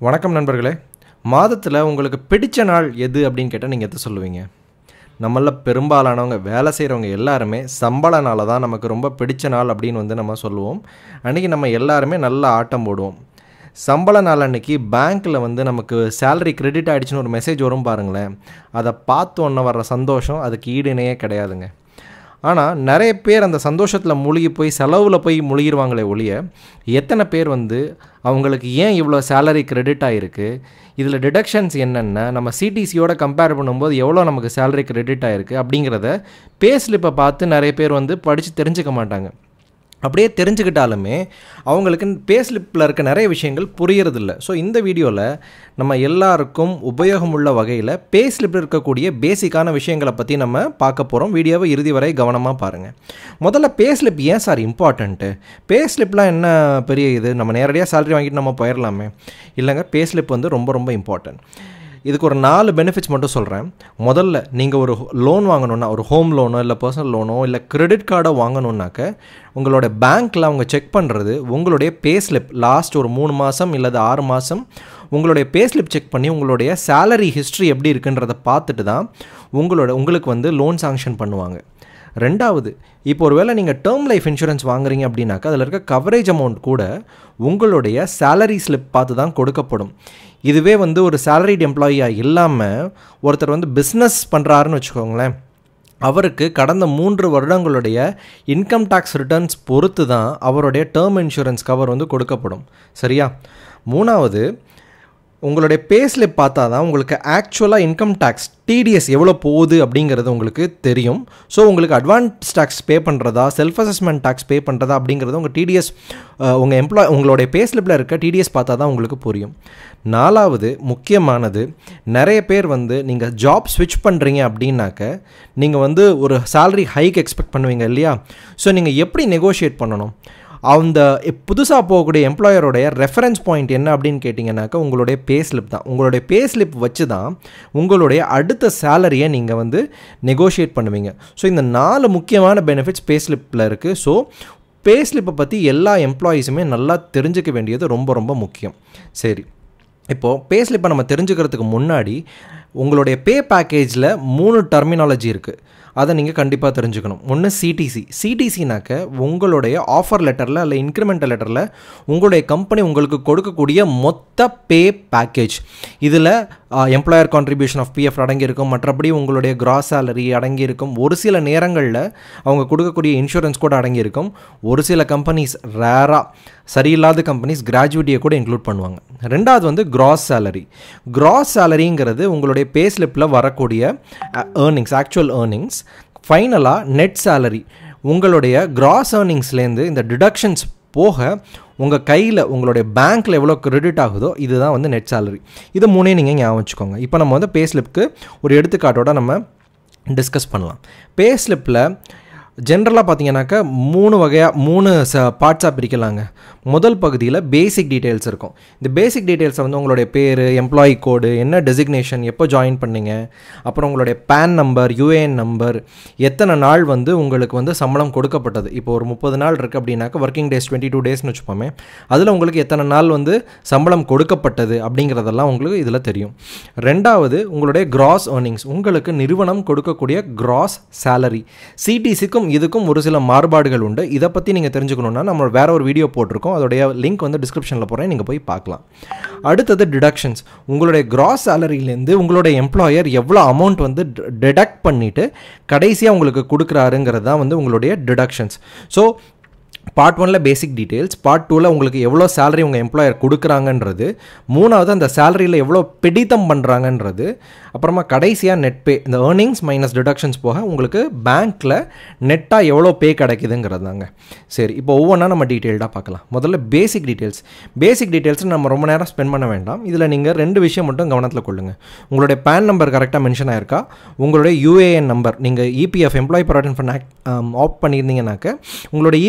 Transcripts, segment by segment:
வணக்கம் நண்பர்களே மாதத்தில் உங்களுக்கு பிடிச்ச நாள் எது அப்படின்னு கேட்டால் நீங்கள் எதை சொல்லுவீங்க நம்மள பெரும்பாலானவங்க வேலை செய்கிறவங்க எல்லாருமே சம்பள நாளை தான் நமக்கு ரொம்ப பிடிச்ச நாள் அப்படின்னு வந்து நம்ம சொல்லுவோம் அன்றைக்கி நம்ம எல்லாருமே நல்ல ஆட்டம் போடுவோம் சம்பள நாள் அன்னைக்கு பேங்க்கில் வந்து நமக்கு சேலரி கிரெடிட் ஆகிடுச்சுன்னு ஒரு மெசேஜ் வரும் பாருங்களேன் அதை பார்த்து ஒன்று வர்ற சந்தோஷம் அதுக்கு ஈடுணையே கிடையாதுங்க ஆனால் நிறைய பேர் அந்த சந்தோஷத்தில் மூழ்கி போய் செலவில் போய் முழுகிடுவாங்களே ஒழிய எத்தனை பேர் வந்து அவங்களுக்கு ஏன் இவ்வளோ சேலரி கிரெடிட் ஆகிருக்கு இதில் டிடக்ஷன்ஸ் என்னென்ன நம்ம சிடிசியோட கம்பேர் பண்ணும்போது எவ்வளோ நமக்கு சேலரி கிரெடிட் ஆகிருக்கு அப்படிங்கிறத பே ஸ்லிப்பை பார்த்து நிறைய பேர் வந்து படித்து தெரிஞ்சுக்க மாட்டாங்க அப்படியே தெரிஞ்சுக்கிட்டாலுமே அவங்களுக்கு பே ஸ்லிப்பில் இருக்க நிறைய விஷயங்கள் புரியறதில்ல ஸோ இந்த வீடியோவில் நம்ம எல்லாருக்கும் உபயோகமுள்ள வகையில் பே ஸ்லிப்பில் இருக்கக்கூடிய பேசிக்கான விஷயங்களை பற்றி நம்ம பார்க்க போகிறோம் வீடியோவை இறுதி வரை கவனமாக பாருங்கள் முதல்ல பே ஸ்லிப் ஏன் சார் இம்பார்ட்டண்ட்டு பே ஸ்லிப்லாம் என்ன பெரிய இது நம்ம நேரடியாக சேலரி வாங்கிட்டு நம்ம போயிடலாமே இல்லைங்க பே ஸ்லிப் வந்து ரொம்ப ரொம்ப இம்பார்ட்டன்ட் இதுக்கு ஒரு நாலு பெனிஃபிட்ஸ் மட்டும் சொல்கிறேன் முதல்ல நீங்கள் ஒரு லோன் வாங்கணுன்னா ஒரு ஹோம் லோனோ இல்லை பர்சனல் லோனோ இல்லை கிரெடிட் கார்டோ வாங்கணுன்னாக்க உங்களோட பேங்க்கில் அவங்க செக் பண்ணுறது உங்களுடைய பே ஸ்லிப் லாஸ்ட் ஒரு மூணு மாதம் இல்லது ஆறு மாதம் உங்களுடைய பே ஸ்லிப் செக் பண்ணி உங்களுடைய சேலரி ஹிஸ்ட்ரி எப்படி இருக்குன்றதை பார்த்துட்டு தான் உங்களோட உங்களுக்கு வந்து லோன் சாங்ஷன் பண்ணுவாங்க ரெண்டாவது இப்போ ஒரு வேளை நீங்கள் டேர்ம் லைஃப் இன்சூரன்ஸ் வாங்குறீங்க அப்படின்னாக்கா அதில் இருக்க கவரேஜ் அமௌண்ட் கூட உங்களுடைய சேலரி ஸ்லிப் பார்த்து தான் கொடுக்கப்படும் இதுவே வந்து ஒரு சேலரிட் எம்ப்ளாயியாக இல்லாமல் ஒருத்தர் வந்து பிஸ்னஸ் பண்ணுறாருன்னு வச்சுக்கோங்களேன் அவருக்கு கடந்த மூன்று வருடங்களுடைய இன்கம் டேக்ஸ் ரிட்டர்ன்ஸ் பொறுத்து தான் அவருடைய டேர்ம் இன்சூரன்ஸ் கவர் வந்து கொடுக்கப்படும் சரியா மூணாவது உங்களுடைய பே ஸ்லிப் பார்த்தா தான் உங்களுக்கு ஆக்சுவலாக இன்கம் டேக்ஸ் டிடிஎஸ் எவ்வளோ போகுது அப்படிங்கிறது உங்களுக்கு தெரியும் ஸோ உங்களுக்கு அட்வான்ஸ் டேக்ஸ் பே பண்ணுறதா செல்ஃப் அசஸ்மெண்ட் டேக்ஸ் பே பண்ணுறதா அப்படிங்கிறது உங்கள் டிடிஎஸ் உங்கள் எம்ப்ளாய் உங்களுடைய பே ஸ்லிப்பில் இருக்க டிடிஎஸ் பார்த்தா தான் உங்களுக்கு புரியும் நாலாவது முக்கியமானது நிறைய பேர் வந்து நீங்கள் ஜாப் ஸ்விட்ச் பண்ணுறீங்க அப்படின்னாக்க நீங்கள் வந்து ஒரு சேலரி ஹைக் எக்ஸ்பெக்ட் பண்ணுவீங்க இல்லையா ஸோ நீங்கள் எப்படி நெகோஷியேட் பண்ணணும் அந்த புதுசாக போகக்கூடிய எம்ப்ளாயருடைய ரெஃபரன்ஸ் பாயிண்ட் என்ன அப்படின்னு கேட்டிங்கனாக்கா உங்களுடைய பே ஸ்லிப் தான் உங்களுடைய பே ஸ்லிப் வச்சு தான் உங்களுடைய அடுத்த சேலரியை நீங்கள் வந்து நெகோஷியேட் பண்ணுவீங்க ஸோ இந்த நாலு முக்கியமான பெனிஃபிட்ஸ் பே ஸ்லிப்பில் இருக்குது ஸோ பே ஸ்லிப்பை பற்றி எல்லா எம்ப்ளாயீஸுமே நல்லா தெரிஞ்சுக்க வேண்டியது ரொம்ப ரொம்ப முக்கியம் சரி இப்போது பே ஸ்லிப்பை நம்ம தெரிஞ்சுக்கிறதுக்கு முன்னாடி உங்களுடைய பே பேக்கேஜில் மூணு டெர்மினாலஜி இருக்குது அதை நீங்கள் கண்டிப்பாக தெரிஞ்சுக்கணும் ஒன்று சிடிசி சிடிசினாக்க உங்களுடைய ஆஃபர் லெட்டரில் இல்லை இன்க்ரிமெண்டல் லெட்டரில் உங்களுடைய கம்பெனி உங்களுக்கு கொடுக்கக்கூடிய மொத்த பே பேக்கேஜ் இதில் எம்ப்ளாயர் கான்ட்ரிபியூஷன் ஆஃப் பிஎஃப் அடங்கியிருக்கும் மற்றபடி உங்களுடைய கிராஸ் சேலரி அடங்கியிருக்கும் ஒரு சில நேரங்களில் அவங்க கொடுக்கக்கூடிய இன்சூரன்ஸ் கூட அடங்கியிருக்கும் ஒரு சில கம்பெனிஸ் ரேராக சரியில்லாத கம்பெனிஸ் கிராஜுவிட்டியை கூட இன்க்ளூட் பண்ணுவாங்க ரெண்டாவது வந்து கிராஸ் சேலரி கிராஸ் சேலரிங்கிறது உங்களுடைய பே ஸ்லிப்பில் வரக்கூடிய ஏர்னிங்ஸ் ஆக்சுவல் ஏர்னிங்ஸ் ஃபைனலாக நெட் சேலரி உங்களுடைய கிராஸ் ஏர்னிங்ஸ்லேருந்து இந்த டிடக்ஷன்ஸ் போக உங்கள் கையில் உங்களுடைய பேங்க்கில் எவ்வளோ கிரெடிட் ஆகுதோ இதுதான் வந்து நெட் சேலரி இது மூணே நீங்கள் ஞாபகம் வச்சுக்கோங்க இப்போ நம்ம வந்து பே ஸ்லிப்புக்கு ஒரு எடுத்துக்காட்டோட நம்ம டிஸ்கஸ் பண்ணலாம் பே ஸ்லிப்பில் ஜென்ரலாக பார்த்தீங்கன்னாக்கா மூணு வகையாக மூணு ச பார்ட்ஸாக பிரிக்கலாங்க முதல் பகுதியில் பேசிக் டீட்டெயில்ஸ் இருக்கும் இந்த பேசிக் டீட்டெயில்ஸை வந்து உங்களுடைய பேர் எம்ப்ளாயி கோடு என்ன டெசிக்னேஷன் எப்போ ஜாயின் பண்ணீங்க அப்புறம் உங்களுடைய பேன் நம்பர் யூஏஎன் நம்பர் எத்தனை நாள் வந்து உங்களுக்கு வந்து சம்பளம் கொடுக்கப்பட்டது இப்போ ஒரு முப்பது நாள் இருக்குது அப்படின்னாக்கா ஒர்க்கிங் டேஸ் டுவெண்ட்டி டூ டேஸ்னு வச்சுப்போமே அதில் உங்களுக்கு எத்தனை நாள் வந்து சம்பளம் கொடுக்கப்பட்டது அப்படிங்கிறதெல்லாம் உங்களுக்கு இதில் தெரியும் ரெண்டாவது உங்களுடைய கிராஸ் ஏர்னிங்ஸ் உங்களுக்கு நிறுவனம் கொடுக்கக்கூடிய கிராஸ் சேலரி சிடிசிக்கும் இதுக்கும் ஒரு சில மாறுபாடுகள் உண்டு இதை பற்றி நீங்கள் தெரிஞ்சுக்கணுன்னா நம்ம வேற ஒரு வீடியோ போட்டிருக்கோம் அதோடைய லிங்க் வந்து டிஸ்கிரிப்ஷனில் போகிறேன் நீங்கள் போய் பார்க்கலாம் அடுத்தது டிடக்ஷன்ஸ் உங்களுடைய கிராஸ் சேலரியிலேருந்து உங்களுடைய எம்ப்ளாயர் எவ்வளோ அமௌண்ட் வந்து டிடக்ட் பண்ணிவிட்டு கடைசியாக உங்களுக்கு கொடுக்குறாருங்கிறது தான் வந்து உங்களுடைய டிடக்ஷன்ஸ் ஸோ பார்ட் ஒனில் பேசிக் டீட்டெயில்ஸ் பார்ட் டூவில் உங்களுக்கு எவ்வளோ சேலரி உங்கள் எம்ப்ளாயர் கொடுக்குறாங்கன்றது மூணாவது அந்த சேலரியில் எவ்வளோ பிடித்தம் பண்ணுறாங்கன்றது அப்புறமா கடைசியாக நெட் பே இந்த ஏர்னிங்ஸ் மைனஸ் டிடக்ஷன்ஸ் போக உங்களுக்கு பேங்க்கில் நெட்டாக எவ்வளோ பே கிடைக்குதுங்கிறது தாங்க சரி இப்போ ஒவ்வொன்றா நம்ம டீட்டெயில்டாக பார்க்கலாம் முதல்ல பேசிக் டீட்டெயில்ஸ் பேசிக் டீட்டெயில்ஸ் நம்ம ரொம்ப நேரம் ஸ்பெண்ட் பண்ண வேண்டாம் இதில் நீங்கள் ரெண்டு விஷயம் மட்டும் கவனத்தில் கொள்ளுங்கள் உங்களுடைய பேன் நம்பர் கரெக்டாக மென்ஷன் ஆயிருக்கா உங்களுடைய யூஏஎன் நம்பர் நீங்கள் EPF employee provident fund act of பண்ணியிருந்தீங்கன்னாக்க உங்களுடைய இபிஎஃப் நம்பர்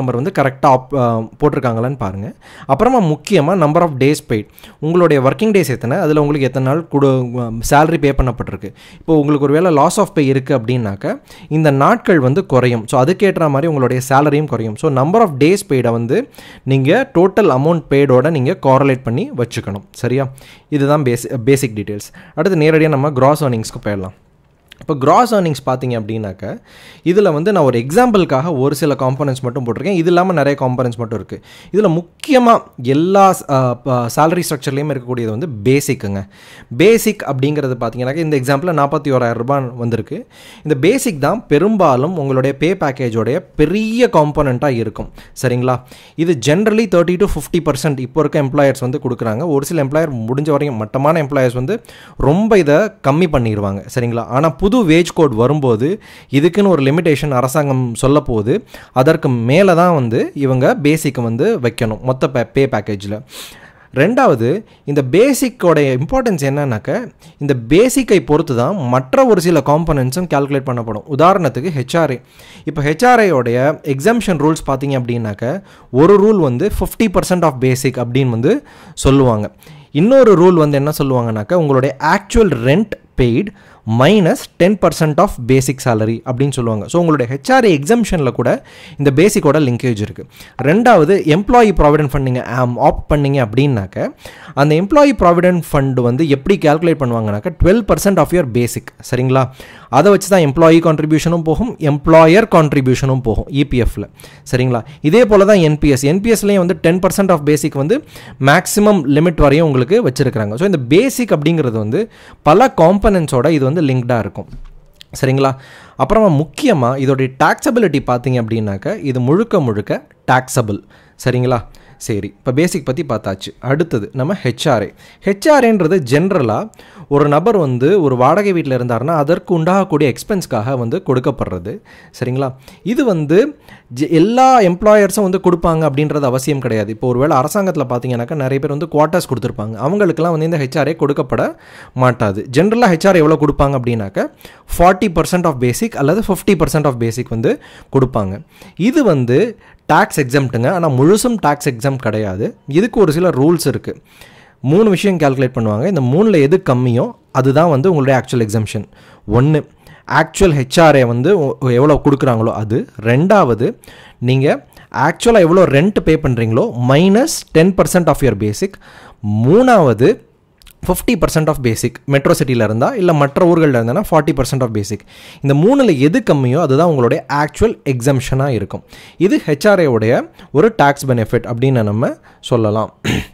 நம்பர் வந்து கரெக்டாக போட்டிருக்காங்களான்னு பாருங்கள் அப்புறமா முக்கியமாக நம்பர் ஆஃப் டேஸ் பெய்ட் உங்களுடைய ஒர்க்கிங் டேஸ் எத்தனை அதில் உங்களுக்கு எத்தனை நாள் கொடு சேலரி பே பண்ணப்பட்டிருக்கு இப்போ உங்களுக்கு ஒரு வேளை லாஸ் ஆஃப் பே இருக்குது அப்படின்னாக்க இந்த நாட்கள் வந்து குறையும் ஸோ அதுக்கேற்ற மாதிரி உங்களுடைய சேலரியும் குறையும் ஸோ நம்பர் ஆஃப் டேஸ் பெய்டை வந்து நீங்கள் டோட்டல் அமௌண்ட் பெய்டோட நீங்கள் காரலேட் பண்ணி வச்சுக்கணும் சரியா இதுதான் பேசி பேசிக் டீட்டெயில்ஸ் அடுத்து நேரடியாக நம்ம கிராஸ் ஏர்னிங்ஸ்க்கு போயிடலாம் இப்போ கிராஸ் ஏர்னிங்ஸ் பார்த்தீங்க அப்படின்னாக்க இதில் வந்து நான் ஒரு எக்ஸாம்பிளுக்காக ஒரு சில காம்பனன்ட்ஸ் மட்டும் போட்டிருக்கேன் இது இல்லாமல் நிறைய காம்பனன்ட்ஸ் மட்டும் இருக்குது இதில் முக்கியமாக எல்லா சேலரி ஸ்ட்ரக்சர்லேயும் இருக்கக்கூடியது வந்து பேசிக்குங்க பேசிக் அப்படிங்கிறது பார்த்தீங்கன்னாக்க இந்த எக்ஸாம்பிளில் நாற்பத்தி ஓராயிரம் ரூபாய் வந்திருக்கு இந்த பேசிக் தான் பெரும்பாலும் உங்களுடைய பே பேக்கேஜோடைய பெரிய காம்பனண்ட்டாக இருக்கும் சரிங்களா இது generally thirty to fifty percent இப்போ இருக்க எம்ப்ளாயர்ஸ் வந்து கொடுக்குறாங்க ஒரு சில எம்ப்ளாயர் முடிஞ்ச வரையும் மட்டமான எம்ப்ளாயர்ஸ் வந்து ரொம்ப இதை கம்மி பண்ணிடுவாங்க சரிங்களா ஆனால் புது வேஜ் கோட் வரும்போது இதுக்குன்னு ஒரு லிமிடேஷன் அரசாங்கம் சொல்ல போகுது அதற்கு மேலே தான் வந்து இவங்க பேசிக்கை வந்து வைக்கணும் மொத்த பே பே பேக்கேஜில் ரெண்டாவது இந்த பேசிக்கோடைய இம்பார்ட்டன்ஸ் என்னன்னாக்க இந்த பேசிக்கை பொறுத்து தான் மற்ற ஒரு சில காம்பனன்ட்ஸும் கால்குலேட் பண்ணப்படும் உதாரணத்துக்கு ஹெச்ஆர்ஏ இப்போ ஹெச்ஆர்ஏயோடைய எக்ஸாம்ஷன் ரூல்ஸ் பார்த்தீங்க அப்படின்னாக்க ஒரு ரூல் வந்து ஃபிஃப்டி பர்சன்ட் ஆஃப் பேசிக் அப்படின்னு வந்து சொல்லுவாங்க இன்னொரு ரூல் வந்து என்ன சொல்லுவாங்கனாக்கா உங்களுடைய actual rent paid minus ten percent of basic salary அப்படின்னு சொல்லுவாங்க ஸோ உங்களுடைய ஹெச்ஆர்ஏ எக்ஸம்ஷனில் கூட இந்த பேசிக்கோட லிங்கேஜ் இருக்குது ரெண்டாவது எம்ப்ளாயி ப்ராவிடென்ட் ஃபண்ட் நீங்கள் ஆப்ட் பண்ணீங்க அப்படின்னாக்க அந்த எம்ப்ளாயி ப்ராவிடென்ட் ஃபண்ட் வந்து எப்படி கேல்குலேட் பண்ணுவாங்கனாக்கா twelve percent of your basic சரிங்களா அதை வச்சு தான் எம்ப்ளாயி கான்ட்ரிபியூஷனும் போகும் எம்ப்ளாயர் கான்ட்ரிபியூஷனும் போகும் இபிஎஃப்ல சரிங்களா இதே போல் தான் என்பிஎஸ் என்பிஎஸ்லேயும் வந்து டென் பர்சன்ட் ஆஃப் பேசிக் வந்து மேக்ஸிமம் லிமிட் வரையும் உங்களுக்கு வச்சுருக்கிறாங்க ஸோ இந்த பேசிக் அப்படிங்கிறது வந்து பல காம்பனன்ஸோட இது வந்து லிங்க்டாக இருக்கும் சரிங்களா அப்புறமா முக்கியமாக இதோடைய டாக்ஸபிலிட்டி பார்த்தீங்க அப்படின்னாக்க இது முழுக்க முழுக்க டாக்ஸபிள் சரிங்களா சரி இப்போ பேசிக் பற்றி பார்த்தாச்சு அடுத்தது நம்ம ஹெச்ஆர்ஏ ஹெச்ஆர்ஏன்றது ஜென்ரலாக ஒரு நபர் வந்து ஒரு வாடகை வீட்டில் இருந்தாருன்னா அதற்கு உண்டாகக்கூடிய எக்ஸ்பென்ஸ்க்காக வந்து கொடுக்கப்படுறது சரிங்களா இது வந்து ஜ- எல்லா எம்ப்ளாயர்ஸும் வந்து கொடுப்பாங்க அப்படின்றது அவசியம் கிடையாது இப்போ ஒருவேளை அரசாங்கத்தில் பார்த்தீங்கன்னாக்கா நிறைய பேர் வந்து குவார்ட்டர்ஸ் கொடுத்துருப்பாங்க அவங்களுக்குலாம் வந்து இந்த ஹெச்ஆர்ஏ கொடுக்கப்பட மாட்டாது ஜென்ரலாக ஹெச்ஆர் எவ்வளோ கொடுப்பாங்க அப்படின்னாக்க ஃபார்ட்டி பர்சன்ட் ஆஃப் பேசிக் அல்லது ஃபிஃப்டி பர்சன்ட் ஆஃப் பேசிக் வந்து கொடுப்பாங்க இது வந்து டாக்ஸ் எக்ஸம்ட்டுங்க ஆனால் முழுசும் டாக்ஸ் எக்ஸம் கிடையாது இதுக்கு ஒரு சில ரூல்ஸ் இருக்குது மூணு விஷயம் கால்குலேட் பண்ணுவாங்க இந்த மூணில் எது கம்மியோ அதுதான் வந்து உங்களுடைய ஆக்சுவல் எக்ஸம்ஷன் ஒன்று ஆக்சுவல் ஹெச்ஆர்ஏ வந்து உ- எவ்வளோ கொடுக்குறாங்களோ அது ரெண்டாவது நீங்கள் ஆக்சுவலாக எவ்வளோ ரெண்ட் பே பண்ணுறீங்களோ minus ten percent of your basic மூணாவது fifty percent of basic metro சிட்டியில் இருந்தால் இல்லை மற்ற ஊர்களில் இருந்தனா ஃபார்ட்டி பர்சன்ட் ஆஃப் பேசிக் இந்த மூணில் எது கம்மியோ அதுதான் உங்களுடைய ஆக்சுவல் எக்ஸம்ஷனாக இருக்கும் இது HRA உடைய ஒரு டாக்ஸ் பெனிஃபிட் அப்படின்னு நம்ம சொல்லலாம்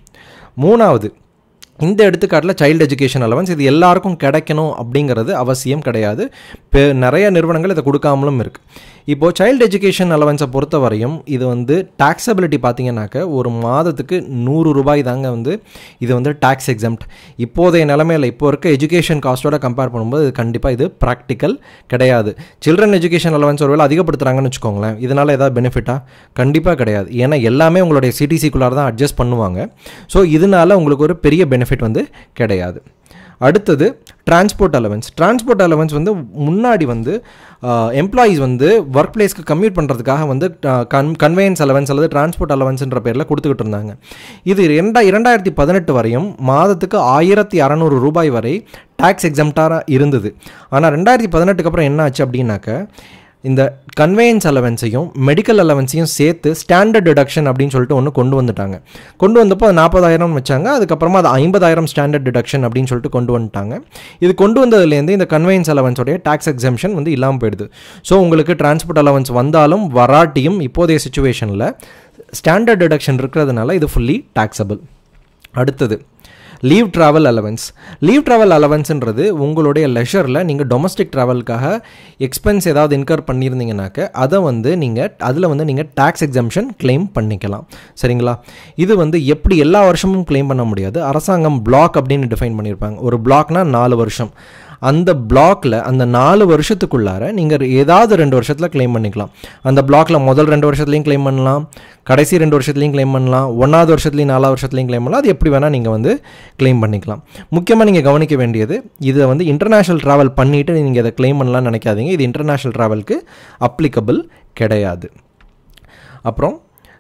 மூணாவது இந்த எடுத்துக்காட்டில் சைல்டு எஜுகேஷன் அலவன்ஸ் இது எல்லாருக்கும் கிடைக்கணும் அப்படிங்கிறது அவசியம் கிடையாது இப்போ நிறைய நிறுவனங்கள் இதை கொடுக்காமலும் இருக்குது இப்போது சைல்டு எஜுகேஷன் அலவன்ஸை பொறுத்த வரையும் இது வந்து டாக்ஸபிலிட்டி பார்த்தீங்கன்னாக்க ஒரு மாதத்துக்கு நூறு ரூபாய் தாங்க வந்து இது வந்து டாக்ஸ் எக்ஸம்ட் இப்போதைய நிலமையில் இப்போ இருக்க எஜுகேஷன் காஸ்ட்டோட கம்பேர் பண்ணும்போது இது கண்டிப்பாக இது ப்ராக்டிக்கல் கிடையாது சில்ட்ரன் எஜுகேஷன் அலவன்ஸ் ஒருவேளை அதிகப்படுத்துகிறாங்கன்னு வச்சுக்கோங்களேன் இதனால் ஏதாவது பெனிஃபிட்டா கண்டிப்பாக கிடையாது ஏன்னா எல்லாமே உங்களுடைய சிடிசிக்குள்ளார தான் அட்ஜஸ்ட் பண்ணுவாங்க ஸோ இதனால உங்களுக்கு ஒரு பெரிய பெனிஃபிட் வந்து கிடையாது அடுத்தது டிரான்ஸ்போர்ட் அலவன்ஸ் டிரான்ஸ்போர்ட் அலவன்ஸ் வந்து முன்னாடி வந்து எம்ப்ளாயீஸ் வந்து ஒர்க் பிளேஸ்க்கு கம்யூட் பண்ணுறதுக்காக வந்து கன் கன்வேயன்ஸ் அலவன்ஸ் அல்லது டிரான்ஸ்போர்ட் அலவன்ஸ்ன்ற பேரில் கொடுத்துக்கிட்டு இருந்தாங்க இது ரெண்டா இரண்டாயிரத்தி பதினெட்டு வரையும் மாதத்துக்கு ஆயிரத்தி அறநூறு ரூபாய் வரை டாக்ஸ் எக்ஸம்டாக இருந்தது ஆனால் ரெண்டாயிரத்தி பதினெட்டுக்கு அப்புறம் என்ன ஆச்சு அப்படின்னாக்க இந்த கன்வேயன்ஸ் அலவன்ஸையும் மெடிக்கல் அலவன்ஸையும் சேர்த்து ஸ்டாண்டர்ட் டிடக்ஷன் அப்படின்னு சொல்லிட்டு ஒன்று கொண்டு வந்துட்டாங்க கொண்டு வந்தப்போ அது நாற்பதாயிரம் வச்சாங்க அதுக்கப்புறமா அது ஐம்பதாயிரம் ஸ்டாண்டர்ட் டிடக்ஷன் அப்படின்னு சொல்லிட்டு கொண்டு வந்துட்டாங்க இது கொண்டு வந்ததுலேருந்து இந்த கன்வேயன்ஸ் அலவன்ஸோடைய டாக்ஸ் எக்ஸம்ஷன் வந்து இல்லாமல் போயிடுது ஸோ உங்களுக்கு டிரான்ஸ்போர்ட் அலவன்ஸ் வந்தாலும் வராட்டியும் இப்போதைய சுச்சுவேஷனில் ஸ்டாண்டர்ட் டிடக்ஷன் இருக்கிறதுனால இது ஃபுல்லி டாக்ஸபிள் அடுத்தது leave travel allowance leave travel அலவன்ஸ்ன்றது உங்களுடைய லெஷரில் நீங்கள் டொமஸ்டிக் ட்ராவலுக்காக எக்ஸ்பென்ஸ் ஏதாவது இன்கர் பண்ணியிருந்தீங்கனாக்க அதை வந்து நீங்கள் அதில் வந்து நீங்கள் டாக்ஸ் எக்ஸம்ஷன் claim பண்ணிக்கலாம் சரிங்களா இது வந்து எப்படி எல்லா வருஷமும் claim பண்ண முடியாது அரசாங்கம் பிளாக் அப்படின்னு டிஃபைன் பண்ணியிருப்பாங்க ஒரு பிளாக்னா நாலு வருஷம் அந்த பிளாக்ல அந்த நாலு வருஷத்துக்குள்ளார நீங்கள் ஏதாவது ரெண்டு வருஷத்தில் claim பண்ணிக்கலாம் அந்த பிளாக்ல முதல் ரெண்டு வருஷத்துலையும் claim பண்ணலாம் கடைசி ரெண்டு வருஷத்துலையும் claim பண்ணலாம் ஒன்றாவது வருஷத்துலையும் நாலாவது வருஷத்துலையும் claim பண்ணலாம் அது எப்படி வேணால் நீங்கள் வந்து claim பண்ணிக்கலாம் முக்கியமாக நீங்கள் கவனிக்க வேண்டியது இதை வந்து இன்டர்நேஷ்னல் ட்ராவல் பண்ணிவிட்டு நீங்கள் இதை claim பண்ணலாம்னு நினைக்காதீங்க இது இன்டர்நேஷ்னல் ட்ராவலுக்கு அப்ளிகபிள் கிடையாது அப்புறம்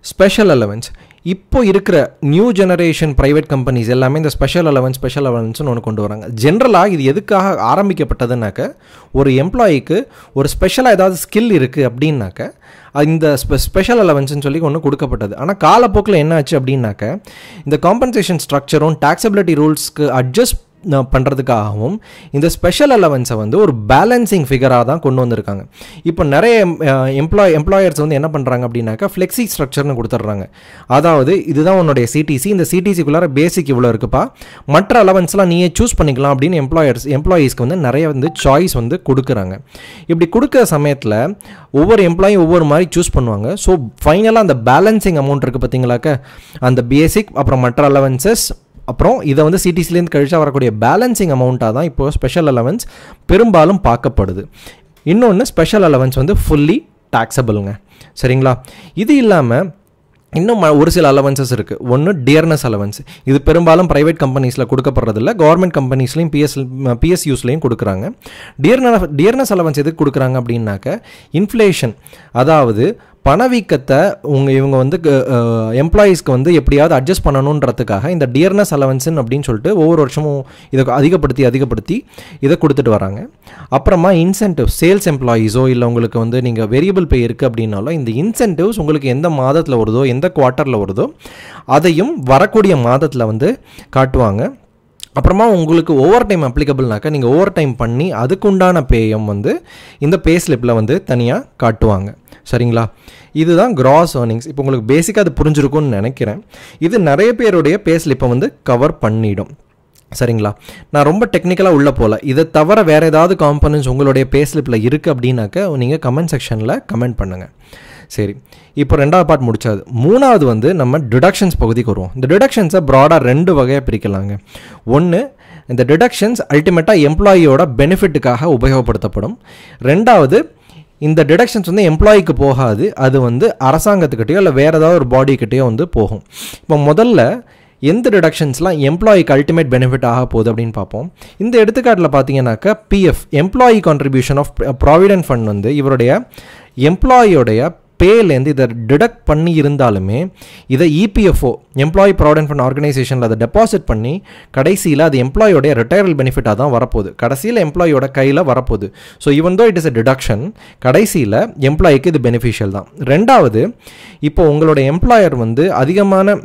ஸ்பெஷல் அலவன்ஸ் இப்போ இருக்கிற நியூ ஜெனரேஷன் ப்ரைவேட் கம்பெனிஸ் எல்லாமே இந்த ஸ்பெஷல் அலவன்ஸ் ஸ்பெஷல் அலவன்ஸ்னு ஒன்று கொண்டு வராங்க ஜென்ரலாக இது எதுக்காக ஆரம்பிக்கப்பட்டதுனாக்க ஒரு எம்ப்ளாயிக்கு ஒரு ஸ்பெஷலாக ஏதாவது ஸ்கில் இருக்குது அப்படின்னாக்க இந்த ஸ்பெ ஸ்பெஷல் அலவன்ஸ்னு சொல்லி ஒன்று கொடுக்கப்பட்டது ஆனால் காலப்போக்கில் என்ன ஆச்சு அப்படின்னாக்க இந்த காம்பன்சேஷன் ஸ்ட்ரக்சரும் டாக்ஸபிலிட்டி ரூல்ஸ்க்கு அட்ஜஸ்ட் பண்ணுறதுக்காகவும் இந்த ஸ்பெஷல் அலவன்ஸை வந்து ஒரு பேலன்சிங் ஃபிகராக தான் கொண்டு வந்திருக்காங்க இப்போ நிறைய எம்ப்ளாய் எம்ப்ளாயர்ஸ் வந்து என்ன பண்ணுறாங்க அப்படின்னாக்கா ஃப்ளெக்ஸி ஸ்ட்ரக்சர்னு கொடுத்துட்றாங்க அதாவது இதுதான் உன்னுடைய சிடிசி இந்த சிடிசிக்குள்ளார பேசிக் இவ்வளோ இருக்குப்பா மற்ற அலவன்ஸ்லாம் நீயே சூஸ் பண்ணிக்கலாம் அப்படின்னு எம்ப்ளாயர்ஸ் எம்ப்ளாயீஸ்க்கு வந்து நிறைய வந்து சாய்ஸ் வந்து கொடுக்குறாங்க இப்படி கொடுக்குற சமயத்தில் ஒவ்வொரு எம்ப்ளாயும் ஒவ்வொரு மாதிரி சூஸ் பண்ணுவாங்க ஸோ ஃபைனலாக அந்த பேலன்சிங் அமௌண்ட் இருக்குது பார்த்தீங்களாக்க அந்த பேசிக் அப்புறம் மற்ற அலவன்சஸ் அப்புறம் இதை வந்து சிடிசிலேருந்து கழிச்சா வரக்கூடிய பேலன்சிங் அமௌண்ட்டாக தான் இப்போ ஸ்பெஷல் அலவன்ஸ் பெரும்பாலும் பார்க்கப்படுது இன்னொன்று ஸ்பெஷல் அலவன்ஸ் வந்து ஃபுல்லி டாக்ஸபிளுங்க சரிங்களா இது இல்லாமல் இன்னும் ஒரு சில அலவன்சஸ் இருக்குது ஒன்று டியர்னஸ் அலவன்ஸ் இது பெரும்பாலும் ப்ரைவேட் கம்பெனிஸில் கொடுக்கப்படுறதில்ல கவர்மெண்ட் கம்பெனிஸ்லையும் பிஎஸ் பிஎஸ்யூஸ்லையும் கொடுக்குறாங்க டியர்ன டியர்னஸ் அலவன்ஸ் எதுக்கு கொடுக்குறாங்க அப்படின்னாக்க இன்ஃப்ளேஷன் அதாவது பணவீக்கத்தை உங்க இவங்க வந்து எம்ப்ளாயீஸ்க்கு வந்து எப்படியாவது அட்ஜஸ்ட் பண்ணணுன்றதுக்காக இந்த டியர்னஸ் அலவன்ஸன் அப்படின்னு சொல்லிட்டு ஒவ்வொரு வருஷமும் இதை அதிகப்படுத்தி அதிகப்படுத்தி இதை கொடுத்துட்டு வராங்க அப்புறமா இன்சென்டிவ் சேல்ஸ் எம்ப்ளாயீஸோ இல்லை உங்களுக்கு வந்து நீங்கள் வேரியபிள் பே இருக்குது அப்படின்னாலும் இந்த இன்சென்டிவ்ஸ் உங்களுக்கு எந்த மாதத்தில் வருதோ எந்த குவார்ட்டரில் வருதோ அதையும் வரக்கூடிய மாதத்தில் வந்து காட்டுவாங்க அப்புறமா உங்களுக்கு ஓவர் டைம் அப்ளிகபிள்னாக்கா நீங்கள் ஓவர் டைம் பண்ணி அதுக்குண்டான பேயம் வந்து இந்த பே ஸ்லிப்பில் வந்து தனியாக காட்டுவாங்க சரிங்களா இதுதான் கிராஸ் ஏர்னிங்ஸ் இப்போ உங்களுக்கு பேசிக்காக அது புரிஞ்சிருக்கும்னு நினைக்கிறேன் இது நிறைய பேருடைய பே ஸ்லிப்பை வந்து கவர் பண்ணிடும் சரிங்களா நான் ரொம்ப டெக்னிக்கலாக உள்ளே போகல இதை தவிர வேறு ஏதாவது காம்பனன்ஸ் உங்களுடைய பே ஸ்லிப்பில் இருக்குது அப்படின்னாக்க நீங்கள் கமெண்ட் செக்ஷனில் கமெண்ட் பண்ணுங்கள் சரி இப்போ ரெண்டாவது பார்ட் முடிச்சாது மூணாவது வந்து நம்ம டிடக்ஷன்ஸ் பகுதிக்கு வருவோம் இந்த டிடக்ஷன்ஸை ப்ராடாக ரெண்டு வகையாக பிரிக்கலாங்க ஒன்று இந்த டிடக்ஷன்ஸ் அல்டிமேட்டாக எம்ப்ளாயியோட பெனிஃபிட்டுக்காக உபயோகப்படுத்தப்படும் ரெண்டாவது இந்த டிடக்ஷன்ஸ் வந்து எம்ப்ளாய்க்கு போகாது அது வந்து அரசாங்கத்துக்கிட்டேயோ இல்லை வேறு ஏதாவது ஒரு பாடிக்கிட்டேயோ வந்து போகும் இப்போ முதல்ல எந்த டிடக்ஷன்ஸ்லாம் எம்ப்ளாயிக்கு அல்டிமேட் பெனிஃபிட் ஆக போகுது அப்படின்னு பார்ப்போம் இந்த எடுத்துக்காட்டில் பார்த்தீங்கன்னாக்கா PF employee contribution of provident fund வந்து இவருடைய எம்ப்ளாயியோடைய பேலேருந்து இதை டிடக்ட் பண்ணி இருந்தாலுமே இதை இபிஎஃப்ஓ எம்ப்ளாயி ப்ராவிடென்ட் ஃபண்ட் ஆர்கனைசேஷனில் அதை டெபாசிட் பண்ணி கடைசியில் அது எம்ப்ளாயோடைய ரிட்டையரல் பெனிஃபிட்டாக தான் வரப்போகுது கடைசியில் எம்ப்ளாயோட கையில் வரப்போகுது so even though it is a deduction கடைசியில் எம்ப்ளாய்க்கு இது பெனிஃபிஷியல் தான் ரெண்டாவது இப்போ உங்களோட எம்ப்ளாயர் வந்து அதிகமான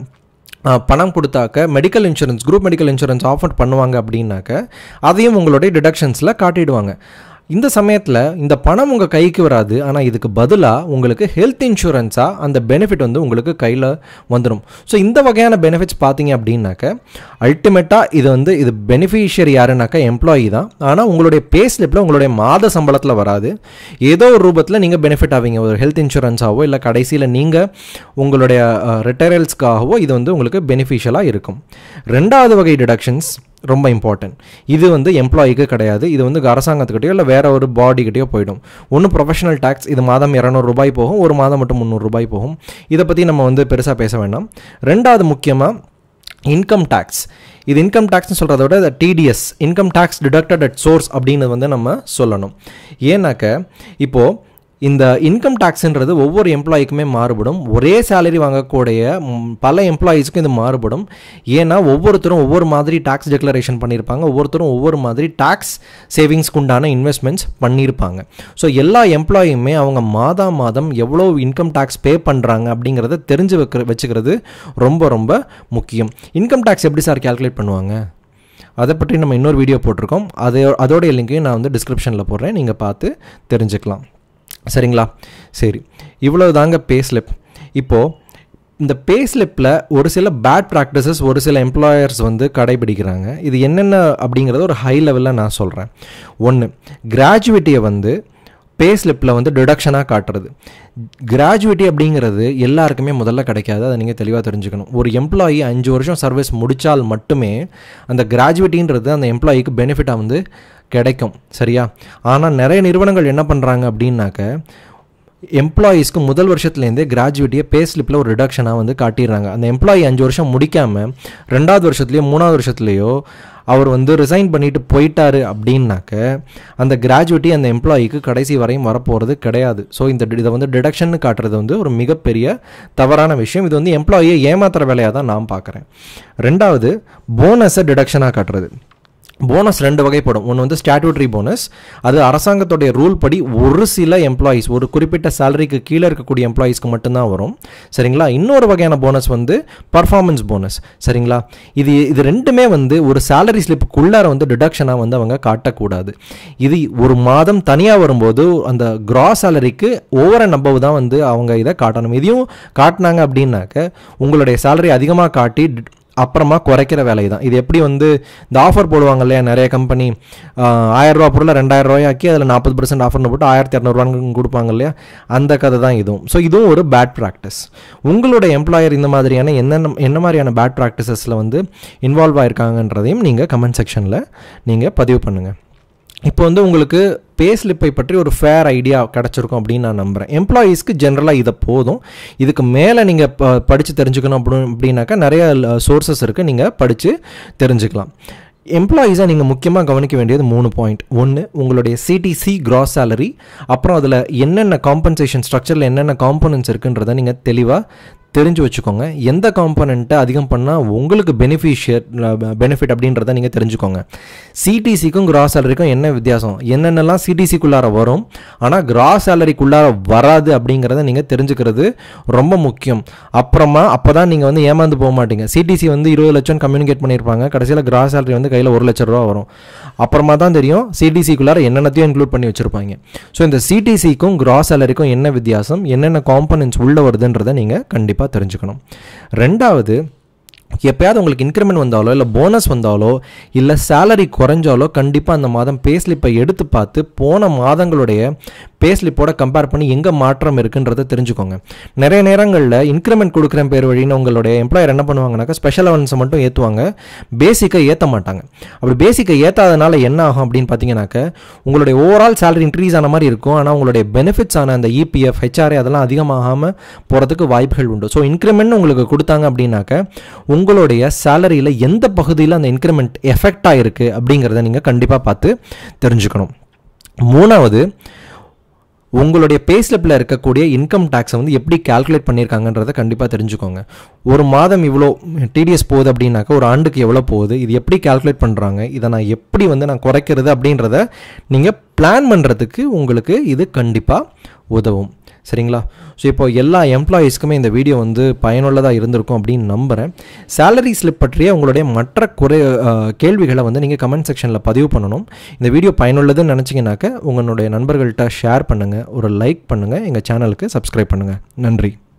பணம் கொடுத்தாக்க medical insurance group medical insurance offer பண்ணுவாங்க அப்படின்னாக்க அதையும் உங்களுடைய டிடக்ஷன்ஸில் காட்டிடுவாங்க இந்த சமயத்தில் இந்த பணம் உங்கள் கைக்கு வராது ஆனால் இதுக்கு பதிலாக உங்களுக்கு ஹெல்த் இன்சூரன்ஸாக அந்த பெனிஃபிட் வந்து உங்களுக்கு கையில் வந்துடும் ஸோ இந்த வகையான பெனிஃபிட்ஸ் பார்த்தீங்க அப்படின்னாக்க அல்டிமேட்டாக இது வந்து இது பெனிஃபிஷியரி யாருனாக்கா எம்ப்ளாயி தான் ஆனால் உங்களுடைய பே ஸ்லிப்பில் உங்களுடைய மாத சம்பளத்தில் வராது ஏதோ ஒரு ரூபத்தில் நீங்கள் பெனிஃபிட் ஆவீங்க ஒரு ஹெல்த் இன்சூரன்ஸாகவோ இல்லை கடைசியில் நீங்கள் உங்களுடைய ரிட்டையரல்ஸ்க்காகவோ இது வந்து உங்களுக்கு பெனிஃபிஷியலாக இருக்கும் ரெண்டாவது வகை டிடக்ஷன்ஸ் ரொம்ப இம்பார்ட்டன்ட் இது வந்து எம்ப்ளாயிக்கு கிடையாது இது வந்து அரசாங்கத்துக்கிட்டயோ இல்லை வேற ஒரு பாடிக்கிட்டயோ போயிடும் ஒன்று ப்ரொஃபஷனல் டேக்ஸ் இது மாதம் இரநூறுபாய் போகும் ஒரு மாதம் மட்டும் முந்நூறுரூபாய் போகும் இதை பற்றி நம்ம வந்து பெருசாக பேச வேண்டாம் ரெண்டாவது முக்கியமாக இன்கம் டேக்ஸ் இது இன்கம் டேக்ஸ்னு சொல்கிறத விட TDS income tax deducted at source அப்படின்னு வந்து நம்ம சொல்லணும் ஏன்னாக்க இப்போது இந்த இன்கம் டேக்ஸ்ன்றது ஒவ்வொரு எம்ப்ளாய்க்குமே மாறுபடும் ஒரே சேலரி வாங்கக்கூடிய பல எம்ப்ளாயீஸ்க்கும் இது மாறுபடும் ஏன்னா ஒவ்வொருத்தரும் ஒவ்வொரு மாதிரி டேக்ஸ் டெக்ளரேஷன் பண்ணியிருப்பாங்க ஒவ்வொருத்தரும் ஒவ்வொரு மாதிரி டேக்ஸ் சேவிங்ஸ்க்கு உண்டான இன்வெஸ்ட்மெண்ட்ஸ் பண்ணியிருப்பாங்க ஸோ எல்லா எம்ப்ளாயுமே அவங்க மாதா மாதம் எவ்வளோ இன்கம் டேக்ஸ் பே பண்ணுறாங்க அப்படிங்கிறத தெரிஞ்சு வைக்கிற வச்சுக்கிறது ரொம்ப ரொம்ப முக்கியம் இன்கம் டேக்ஸ் எப்படி சார் கேல்குலேட் பண்ணுவாங்க அதை பற்றி நம்ம இன்னொரு வீடியோ போட்டிருக்கோம் அதை அதோடைய லிங்க்கையும் நான் வந்து டிஸ்கிரிப்ஷனில் போடுறேன் நீங்கள் பார்த்து தெரிஞ்சுக்கலாம் சரிங்களா சரி இவ்வளோ தாங்க பே ஸ்லிப் இப்போது இந்த பே ஸ்லிப்பில் ஒரு சில பேட் ப்ராக்டிசஸ் ஒரு சில எம்ப்ளாயர்ஸ் வந்து கடைபிடிக்கிறாங்க இது என்னென்ன அப்படிங்கிறத ஒரு ஹை லெவலில் நான் சொல்கிறேன் ஒன்று கிராஜுவேட்டியை வந்து பே ஸ்லிப்பில் வந்து டிடக்ஷனாக காட்டுறது கிராஜுவேட்டி அப்படிங்கிறது எல்லாருக்குமே முதல்ல கிடைக்காது அதை நீங்கள் தெளிவாக தெரிஞ்சுக்கணும் ஒரு எம்ப்ளாயி அஞ்சு வருஷம் சர்வீஸ் முடித்தால் மட்டுமே அந்த கிராஜுவேட்டின்றது அந்த எம்ப்ளாயிக்கு பெனிஃபிட்டாக வந்து கிடைக்கும் சரியா ஆனால் நிறைய நிறுவனங்கள் என்ன பண்ணுறாங்க அப்படின்னாக்க எம்ப்ளாயீஸ்க்கு முதல் வருஷத்துலேருந்தே கிராஜுவேட்டியை பே ஸ்லிப்பில் ஒரு ரிடக்ஷனாக வந்து காட்டிடுறாங்க அந்த எம்ப்ளாயி அஞ்சு வருஷம் முடிக்காமல் ரெண்டாவது வருஷத்துலேயோ மூணாவது வருஷத்துலேயோ அவர் வந்து ரிசைன் பண்ணிட்டு போயிட்டாரு அப்படின்னாக்க அந்த கிராஜுவிட்டி அந்த எம்ப்ளாயிக்கு கடைசி வரையும் வரப்போகிறது கிடையாது ஸோ இந்த இதை வந்து டிடக்ஷன் காட்டுறது வந்து ஒரு மிகப்பெரிய தவறான விஷயம் இது வந்து எம்ப்ளாயியை ஏமாத்துற வேலையாக தான் நான் பார்க்குறேன் ரெண்டாவது போனஸை டிடக்ஷனாக காட்டுறது போனஸ் ரெண்டு வகைப்படும் ஒன்று வந்து ஸ்டாட்யூட்டரி போனஸ் அது அரசாங்கத்துடைய ரூல் படி ஒரு சில எம்ப்ளாயீஸ் ஒரு குறிப்பிட்ட சேலரிக்கு கீழே இருக்கக்கூடிய எம்ப்ளாயீஸ்க்கு மட்டும்தான் வரும் சரிங்களா இன்னொரு வகையான போனஸ் வந்து பர்ஃபார்மன்ஸ் போனஸ் சரிங்களா இது இது ரெண்டுமே வந்து ஒரு சேலரி ஸ்லிப்புக்குள்ளார வந்து டிடக்ஷனாக வந்து அவங்க காட்டக்கூடாது இது ஒரு மாதம் தனியாக வரும்போது அந்த கிராஸ் சேலரிக்கு ஓவர் அண்ட் அபவ் தான் வந்து அவங்க இதை காட்டணும் இதையும் காட்டினாங்க அப்படின்னாக்க உங்களுடைய சேலரி அதிகமாக காட்டி அப்புறமா குறைக்கிற வேலை தான் இது எப்படி வந்து இந்த ஆஃபர் போடுவாங்க இல்லையா நிறைய கம்பெனி ஆயிரரூவா பொருளை ரெண்டாயிரம் ரூபாயாக்கி அதில் நாற்பது பர்சன்ட் ஆஃபர்னு போட்டு ஆயிரத்தி இரநூறுவான்னு கொடுப்பாங்க இல்லையா அந்த கதை தான் இதுவும் ஸோ இதுவும் ஒரு பேட் ப்ராக்டிஸ் உங்களோட எம்ப்ளாயர் இந்த மாதிரியான என்னென்ன என்ன மாதிரியான பேட் ப்ராக்டிசஸில் வந்து இன்வால்வ் ஆயிருக்காங்கன்றதையும் நீங்கள் கமெண்ட் செக்ஷனில் நீங்கள் பதிவு பண்ணுங்கள் இப்போ வந்து உங்களுக்கு பே ஸ்லிப்பை பற்றி ஒரு ஃபேர் ஐடியா கிடச்சிருக்கும் அப்படின்னு நான் நம்புகிறேன் எம்ப்ளாயீஸ்க்கு ஜென்ரலாக இதை போதும் இதுக்கு மேலே நீங்கள் ப படித்து தெரிஞ்சுக்கணும் அப்படி அப்படின்னாக்கா நிறைய சோர்சஸ் இருக்குது நீங்கள் படித்து தெரிஞ்சுக்கலாம் எம்ப்ளாயீஸை நீங்கள் முக்கியமாக கவனிக்க வேண்டியது மூணு பாயிண்ட் ஒன்று உங்களுடைய சிடிசி கிராஸ் சேலரி அப்புறம் அதில் என்னென்ன காம்பன்சேஷன் ஸ்ட்ரக்சரில் என்னென்ன காம்பனன்ட்ஸ் இருக்குன்றதை நீங்கள் தெளிவாக தெரிஞ்சு வச்சுக்கோங்க எந்த காம்பனண்ட்டை அதிகம் பண்ணால் உங்களுக்கு பெனிஃபிஷியர் பெனிஃபிட் அப்படின்றத நீங்கள் தெரிஞ்சுக்கோங்க சிடிசிக்கும் கிராஸ் சேலரிக்கும் என்ன வித்தியாசம் என்னென்னலாம் சிடிசிக்குள்ளார வரும் ஆனால் கிராஸ் சேலரிக்குள்ளார வராது அப்படிங்கிறத நீங்கள் தெரிஞ்சுக்கிறது ரொம்ப முக்கியம் அப்புறமா அப்போ தான் நீங்கள் வந்து ஏமாந்து போக மாட்டீங்க சிடிசி வந்து இருபது லட்சம் கம்யூனிகேட் பண்ணியிருப்பாங்க கடைசியில் கிராஸ் சேலரி வந்து கையில் ஒரு லட்ச ரூபா வரும் அப்புறமா தான் தெரியும் சிடிசிக்குள்ளார என்னென்னத்தையும் இன்க்ளூட் பண்ணி வச்சுருப்பாங்க ஸோ இந்த சிடிசிக்கும் கிராஸ் சேலரிக்கும் என்ன வித்தியாசம் என்னென்ன காம்பனன்ட்ஸ் உள்ளே வருதுன்றதை நீங்கள் கண்டிப்பாக தெரிஞ்சுக்கணும் ரெண்டாவது எப்பயாவது உங்களுக்கு இன்க்ரிமெண்ட் வந்தாலோ இல்லை போனஸ் வந்தாலோ இல்லை சேலரி குறைஞ்சாலோ கண்டிப்பாக அந்த மாதம் பே ஸ்லிப்பை எடுத்து பார்த்து போன மாதங்களுடைய பே ஸ்லிப்போட கம்பேர் பண்ணி எங்கே மாற்றம் இருக்குன்றதை தெரிஞ்சுக்கோங்க நிறைய நேரங்களில் இன்க்ரிமெண்ட் கொடுக்குற பேர் வழின்னு உங்களுடைய எம்ப்ளாயர் என்ன பண்ணுவாங்கனாக்கா ஸ்பெஷல் அலவன்ஸை மட்டும் ஏற்றுவாங்க பேசிக்கை ஏற்ற மாட்டாங்க அப்படி பேசிக்கை ஏற்றாதனால என்ன ஆகும் அப்படின்னு பார்த்தீங்கன்னாக்க உங்களுடைய ஓவரால் சேலரி இன்க்ரீஸ் ஆன மாதிரி இருக்கும் ஆனால் உங்களுடைய பெனிஃபிட்ஸ் ஆன அந்த இபிஎஃப் ஹெச்ஆர்ஏ அதெல்லாம் அதிகமாகாமல் போகிறதுக்கு வாய்ப்புகள் உண்டு ஸோ இன்க்ரிமெண்ட் உங்களுக்கு கொடுத்தாங்க அப்படின்னாக்க உங்களுடைய சேலரியில் எந்த பகுதியில் அந்த இன்க்ரிமெண்ட் எஃபெக்ட் ஆகிருக்கு அப்படிங்கிறத நீங்கள் கண்டிப்பாக பார்த்து தெரிஞ்சுக்கணும் மூணாவது உங்களுடைய பேஸ்லிப்பில் இருக்கக்கூடிய இன்கம் டேக்ஸை வந்து எப்படி கால்குலேட் பண்ணியிருக்காங்கன்றதை கண்டிப்பாக தெரிஞ்சுக்கோங்க ஒரு மாதம் இவ்வளோ டிடிஎஸ் போகுது அப்படின்னாக்கா ஒரு ஆண்டுக்கு எவ்வளோ போகுது இது எப்படி கால்குலேட் பண்ணுறாங்க இதை நான் எப்படி வந்து நான் குறைக்கிறது அப்படின்றத நீங்கள் பிளான் பண்ணுறதுக்கு உங்களுக்கு இது கண்டிப்பாக உதவும் சரிங்களா ஸோ இப்போ எல்லா எம்ப்ளாயீஸ்க்குமே இந்த வீடியோ வந்து பயனுள்ளதாக இருந்திருக்கும் அப்படின்னு நம்புகிறேன் சேலரி ஸ்லிப் பற்றிய உங்களுடைய மற்ற குறை கேள்விகளை வந்து நீங்கள் கமெண்ட் செக்ஷனில் பதிவு பண்ணணும் இந்த வீடியோ பயனுள்ளதுன்னு நினச்சிங்கனாக்க உங்களுடைய நண்பர்கள்ட்ட ஷேர் பண்ணுங்கள் ஒரு லைக் பண்ணுங்கள் எங்கள் சேனலுக்கு சப்ஸ்கிரைப் பண்ணுங்கள் நன்றி